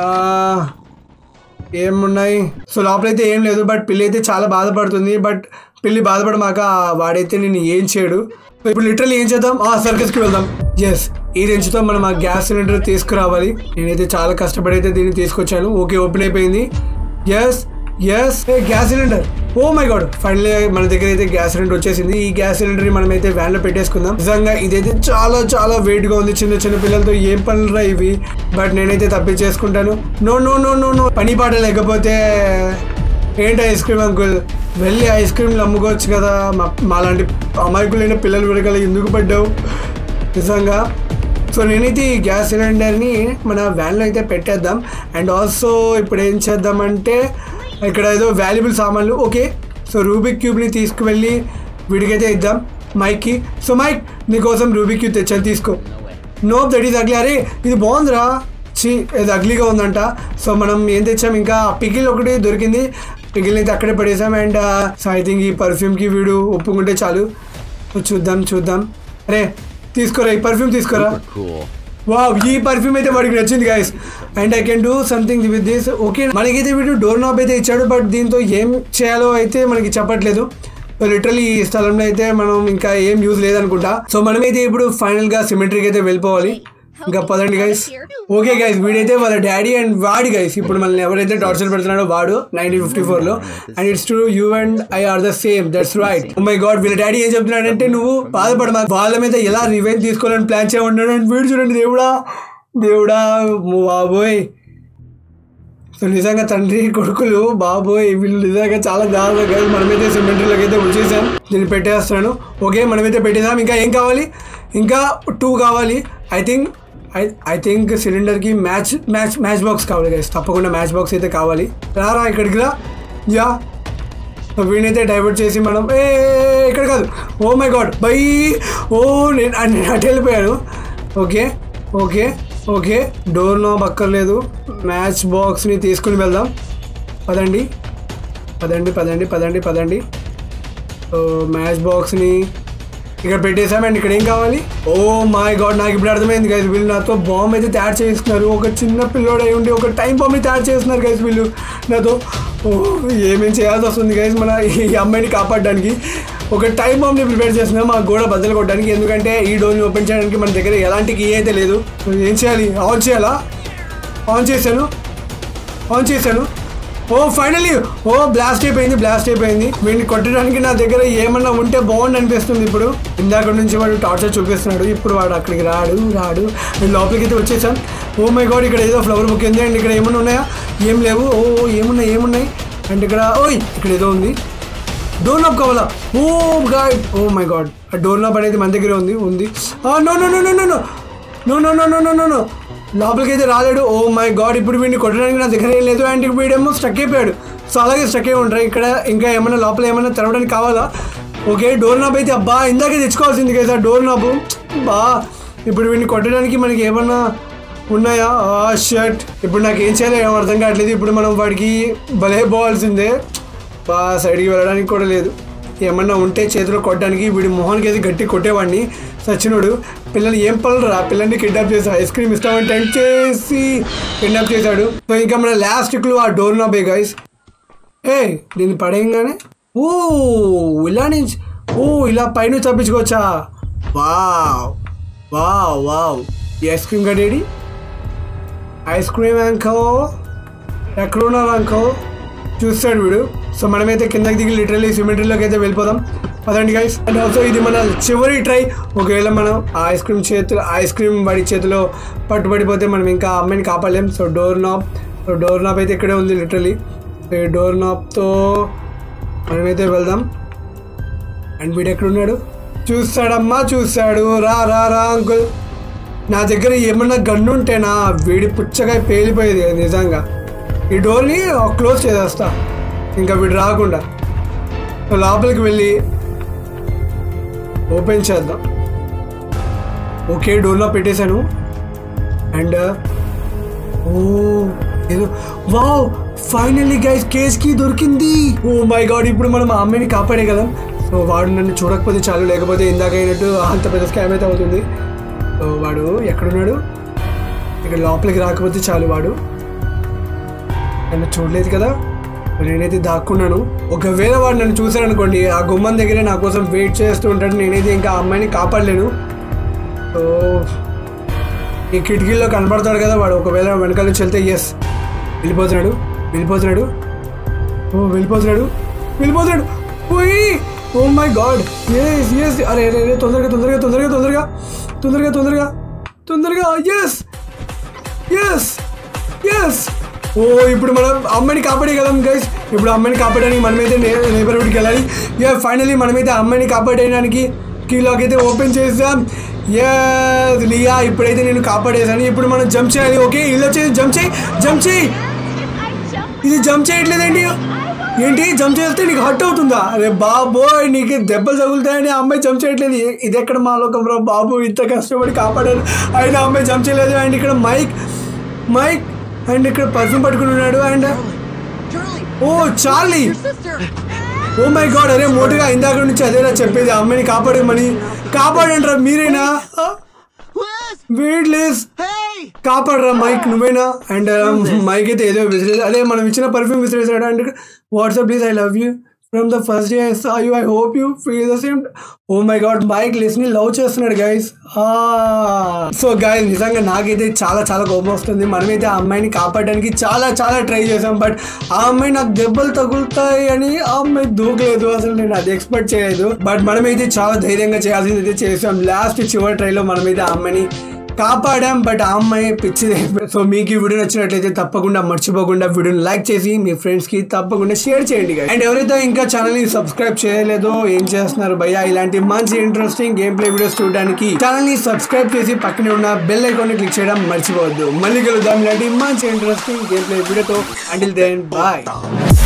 ఏమున్నాయి సో లోపలైతే ఏం లేదు బట్ పిల్లి అయితే చాలా బాధపడుతుంది బట్ పిల్లి బాధపడమాక వాడైతే నేను ఏం చేయడు సో ఇప్పుడు లిటరల్లీ ఏం చేద్దాం ఆ సర్కస్కి వెళ్దాం ఎస్ ఈ రెంచుతో మనం ఆ గ్యాస్ సిలిండర్ తీసుకురావాలి నేనైతే చాలా కష్టపడి అయితే దీన్ని తీసుకొచ్చాను ఓకే ఓపెన్ అయిపోయింది yes yes gas cylinder oh my god finally మన దగ్గర అయితే గ్యాస్ సిలిండర్ వచ్చేసింది ఈ గ్యాస్ సిలిండర్ మనం అయితే వ్యాన్ లో పెట్టేసుకుందాం నిజంగా ఇదైతే చాలా చాలా వెయిట్ గా ఉంది చిన్న చిన్న పిల్లలతో ఏం పనులు ఇవి బట్ నేనైతే తప్పించేసుకుంటాను no no no no no పని పాట లేకపోతే ఏంటి ఐస్ క్రీమ్ అంకుల్ వెళ్ళి ఐస్ క్రీమ్లు అమ్ముకోవచ్చు కదా మా మాలాంటి అమాయకులైన పిల్లలు విడగల ఎందుకు పడ్డావు నిజంగా సో నేనైతే ఈ గ్యాస్ సిలిండర్ని మన వ్యాన్లో అయితే పెట్టేద్దాం అండ్ ఆల్సో ఇప్పుడు ఏం చేద్దామంటే ఇక్కడ ఏదో వాల్యుబుల్ సామాన్లు ఓకే సో రూబిక్ క్యూబ్ని తీసుకువెళ్ళి వీడికైతే ఇద్దాం మైక్కి సో మైక్ నీకోసం రూబిక్ క్యూబ్ తెచ్చాను తీసుకో నో దట్ ఈస్ అగ్లీ అరే ఇది బాగుందిరా చి ఇది అగ్లీగా ఉందంట సో మనం ఏం తెచ్చాం ఇంకా పికిల్ ఒకటి దొరికింది పికిల్ని అయితే అక్కడే పడేసాం అండ్ సో ఐ థింక్ ఈ పర్ఫ్యూమ్కి వీడు ఒప్పుకుంటే చాలు సో చూద్దాం చూద్దాం అరే తీసుకోరా ఈ పర్ఫ్యూమ్ తీసుకోరా Cool. వావ్ ఈ పర్ఫ్యూమ్ అయితే వాడికి నచ్చింది guys and I can do something with this okay మనకైతే వీడు డోర్ నాబ్ అయితే ఇచ్చాడు బట్ దీంతో ఏం చేయాలో అయితే మనకి చెప్పట్లేదు లిటరలీ ఈ స్థలంలో అయితే మనం ఇంకా ఏం యూజ్ లేదనుకుంటా సో మనమైతే ఇప్పుడు ఫైనల్ గా సిమెట్రీకి అయితే వెళ్ళిపోవాలి ఇంకా పదండి గైస్ ఓకే గైస్ వీడైతే వాళ్ళ డాడీ అండ్ వాడి గైస్ ఇప్పుడు మనల్ని ఎవరైతే టార్చర్ పెడుతున్నాడో వాడు నైన్టీన్ ఫిఫ్టీ ఫోర్ లో and it's true you and I are the same that's right my god వీళ్ళ డాడీ ఏం చెప్తున్నాడంటే నువ్వు బాధపడ వాళ్ళ మీద ఎలా రివెంజ్ తీసుకోవాలని ప్లాన్ చేయమన్నాడు అండ్ వీడు చూడండి దేవుడా దేవుడా మో బాబోయ్ సో నిజంగా తండ్రి కొడుకులు బాబోయ్ వీళ్ళు నిజంగా చాలా దారుణంగా మనమైతే సిమెంట్రీలోకి అయితే వచ్చేసాం దీన్ని పెట్టేస్తున్నాను ఓకే మనమైతే పెట్టేసాం ఇంకా ఏం కావాలి ఇంకా టూ కావాలి I think I I think సిలిండర్కి మ్యాచ్ మ్యాచ్ మ్యాచ్ బాక్స్ కావాలి గైస్ తప్పకుండా మ్యాచ్ బాక్స్ అయితే కావాలి రారా ఇక్కడికి రా యా సో వీడినైతే డైవర్ట్ చేసి మనం ఏ ఇక్కడ కాదు oh my god bye oh నేను ఆ, నేను అటు వెళ్ళిపోయాను okay okay okay door no అక్కర్లేదు మ్యాచ్ బాక్స్ని తీసుకుని వెళ్దాం పదండి పదండి పదండి పదండి పదండి సో మ్యాచ్ బాక్స్ని ఇక్కడ పెట్టేసాం అండ్ ఇక్కడ ఏం కావాలి ఓ మై గాడ్ నాకు ఇప్పుడు అర్థమైంది గైస్ వీళ్ళు నాతో బాంబ్ అయితే తయారు చేస్తున్నారు ఒక చిన్న పిల్లోడు అయి ఉండి ఒక టైం బాంబ్ని తయారు చేస్తున్నారు గైస్ వీళ్ళు నాతో ఓ ఏమేం చేయాల్సి వస్తుంది గైస్ మన ఈ అమ్మాయిని కాపాడడానికి ఒక టైం బాంబ్ని ప్రిపేర్ చేస్తున్నాం మా గోడ బద్దలు కొట్టడానికి ఎందుకంటే ఈ డోర్ని ఓపెన్ చేయడానికి మన దగ్గర ఎలాంటి కీ అయితే లేదు సో ఏం చేయాలి ఆన్ చేయాలా ఆన్ చేశాను ఆన్ చేశాను ఓ ఫైనలీ ఓ బ్లాస్ట్ అయిపోయింది బ్లాస్ట్ అయిపోయింది వీడిని కొట్టడానికి నా దగ్గర ఏమన్నా ఉంటే బాగుంది అనిపిస్తుంది ఇప్పుడు ఇందాక నుంచి వాడు టార్చర్ చూపిస్తున్నాడు ఇప్పుడు వాడు అక్కడికి రాడు రాడు నేను లోపలికి అయితే వచ్చేసాం ఓ మై గాడ్ ఇక్కడ ఏదో ఫ్లవర్ బుక్ ఉంది అండ్ ఇక్కడ ఏమన్నా ఉన్నాయా ఏం లేవు ఓ ఏమున్నాయి ఏమున్నాయి అండ్ ఇక్కడ ఓయ్ ఇక్కడ ఏదో ఉంది డోర్ నాబ్ కావాలా oh god oh my god ఆ డోర్ నాబ్ అనేది మన దగ్గర ఉంది ఉంది no no no no no no no no no no no no no లోపలికి అయితే రాలేడు ఓ మై గాడ్ ఇప్పుడు వీడిని కొట్టడానికి నా దగ్గర ఏం లేదు అండ్ వీడేమో స్టక్ అయిపోయాడు సో అలాగే స్టక్ అయి ఉంటాయి ఇక్కడ ఇంకా ఏమైనా లోపల ఏమైనా తెరవడానికి కావాలా ఓకే డోర్ నాబ్ అయితే అబ్బా ఇందాకే తెచ్చుకోవాల్సింది కదా డోర్ నాబు బా ఇప్పుడు వీడిని కొట్టడానికి మనకి ఏమన్నా ఉన్నాయా షర్ట్ ఇప్పుడు నాకు ఏం చేయాలో ఏం అర్థం కావట్లేదు ఇప్పుడు మనం వాడికి భలే పోవాల్సిందే బా సైడ్కి వెళ్ళడానికి కూడా లేదు ఏమన్నా ఉంటే చేతిలో కొట్టడానికి వీడి మొహానికి అయితే గట్టి కొట్టేవాడిని సచ్చినోడు పిల్లలు ఏం పనులు రా పిల్లల్ని కిడ్నాప్ చేసి ఐస్ క్రీమ్ ఇస్తామని టెంట్ చేసి కిడ్నాప్ చేశాడు సో ఇంకా మన లాస్ట్ క్లూ ఆ డోర్ నాబే గైస్ ఏ దీన్ని పడేయంగానే ఓ ఇలా నుంచి ఓ ఇలా పైన తప్పించుకోవచ్చా వావ్ వావ్ వావ్ ఈ ఐస్ క్రీమ్ గడేడి ఐస్ క్రీమ్ అంకో ఎక్కడున్నారు అంకో చూస్తాడు వీడు సో మనమైతే కిందకి దిగి లిటరల్లీ సిమెంట్రీలోకి అయితే వెళ్ళిపోదాం పదండి గైస్ అండ్ ఆల్సో ఇది మన చివరి ట్రై ఒకవేళ మనం ఆ ఐస్ క్రీమ్ చేతిలో ఐస్ క్రీమ్ వాడి చేతిలో పట్టుబడిపోతే మనం ఇంకా ఆ అమ్మాయిని కాపాడలేం so door knob so door knob అయితే ఇక్కడే ఉంది లిటరలీ ఈ డోర్ నాబ్తో మనమైతే వెళ్దాం అండ్ వీడు ఎక్కడున్నాడు చూస్తాడమ్మా చూస్తాడు రా రా రా అంకుల్ నా దగ్గర ఏమన్నా గన్ను ఉంటేనా వీడి పుచ్చగా పేలిపోయేది నిజంగా ఈ డోర్ని క్లోజ్ చేసేస్తా ఇంకా వీడు రాకుండా సో లోపలికి వెళ్ళి ఓపెన్ చేద్దాం ఓకే డోర్లో పెట్టేశాను అండ్ ఓ ఏదో వావ్ ఫైనల్లీ గైస్ కేస్ కి దొరికింది ఓ మై గాడ్ ఇప్పుడు మనం ఆ అమ్మాయిని కాపాడేయగలం సో వాడు నన్ను చూడకపోతే చాలు లేకపోతే ఇందాక అయినట్టు అంత పెద్ద స్కామ్ అయితే అవుతుంది సో వాడు ఎక్కడున్నాడు ఇక్కడ లోపలికి రాకపోతే చాలు వాడు నన్ను చూడలేదు కదా నేనైతే దాక్కున్నాను ఒకవేళ వాడు నన్ను చూశారనుకోండి ఆ గుమ్మం దగ్గరే నా కోసం వెయిట్ చేస్తూ ఉంటాడు నేనైతే ఇంకా ఆ అమ్మాయిని కాపాడలేను సో ఈ కిటికీల్లో కనపడతాడు కదా వాడు ఒకవేళ వెనకాల నుంచి వెళ్తే ఎస్ వెళ్ళిపోతున్నాడు వెళ్ళిపోతున్నాడు ఓ వెళ్ళిపోతున్నాడు వెళ్ళిపోతున్నాడు పోయి oh my god yes yes అరే అరే అరే తొందరగా తొందరగా తొందరగా తొందరగా తొందరగా తొందరగా తొందరగా ఎస్ ఎస్ ఎస్ ఓ ఇప్పుడు మనం అమ్మాయిని కాపాడేయగలం గైస్ ఇప్పుడు అమ్మాయిని కాపాడడానికి మనమైతే నేబర్హుడ్కి వెళ్ళాలి యా ఫైనలీ మనమైతే అమ్మాయిని కాపాడేయడానికి కీలాక్ అయితే ఓపెన్ చేసాం ఎస్ లియా ఇప్పుడైతే నేను కాపాడేసాను ఇప్పుడు మనం జంప్ చేయాలి ఓకే ఇల్లు వచ్చేది జంప్ చేయి జంప్ చేయి I jumped. ఇది జంప్ చేయట్లేదండి ఏంటి జంప్ చేస్తే నీకు హట్ అవుతుందా అరే బాబోయ్ నీకు దెబ్బలు తగులుతాయని ఆ అమ్మాయి జంప్ చేయట్లేదు ఇ- ఇది ఎక్కడ మా లోకం రా బాబు ఇంత కష్టపడి కాపాడారు అయినా అమ్మాయి జంప్ చేయలేదు అండ్ ఇక్కడ మైక్ మైక్ అండ్ ఇక్కడ పర్ఫ్యూమ్ పట్టుకుని ఉన్నాడు and oh Charlie oh my god అరే మోటుగా ఇందాక నుంచి అదేనా చెప్పేది ఆ అమ్మాయిని కాపాడమని కాపాడండి రా మీరేనా వెయిట్ లెస్ కాపాడరా మైక్ నువ్వేనా అండ్ మైక్ అయితే ఏదో విసిరేది అదే మనం ఇచ్చిన పర్ఫ్యూమ్ విసిరేసాడు and what's up please I love you from the first day I saw you I hope you feel the same oh my god Mike లిస్ని లవ్ చేస్తున్నాడు గైస్ సో గైస్ నిజంగా నాకైతే చాలా చాలా కోపం వస్తుంది మనమైతే ఆ అమ్మాయిని కాపాడడానికి చాలా చాలా ట్రై చేసాం బట్ ఆ అమ్మాయి నాకు దెబ్బలు తగులుతాయి అని ఆ అమ్మాయి దూకలేదు అసలు నేను అది ఎక్స్పెక్ట్ చేయలేదు బట్ మనమైతే చాలా ధైర్యంగా చేయాల్సింది అయితే చేసాం లాస్ట్ చివరి ట్రైలో మనమైతే ఆ అమ్మాయిని కాపాడాం బట్ ఆ అమ్మాయి పిచ్చిది సో మీకు ఈ వీడియో నచ్చినట్లయితే తప్పకుండా మర్చిపోకుండా వీడియోని లైక్ చేసి మీ ఫ్రెండ్స్ కి తప్పకుండా షేర్ చేయండి అండ్ ఎవరైతే ఇంకా ఛానల్ ని సబ్స్క్రైబ్ చేయలేదో ఏం చేస్తున్నారు భయ్యా ఇలాంటి మంచి ఇంట్రెస్టింగ్ గేమ్ ప్లే వీడియోస్ చూడడానికి ఛానల్ ని సబ్స్క్రైబ్ చేసి పక్కనే ఉన్న బెల్ ఐకాన్ ని క్లిక్ చేయడం మర్చిపోవద్దు మళ్ళీ కలుద్దాం ఇలాంటి మంచి ఇంట్రెస్టింగ్ గేమ్ ప్లే వీడియోతో అంటిల్ దెన్ బాయ్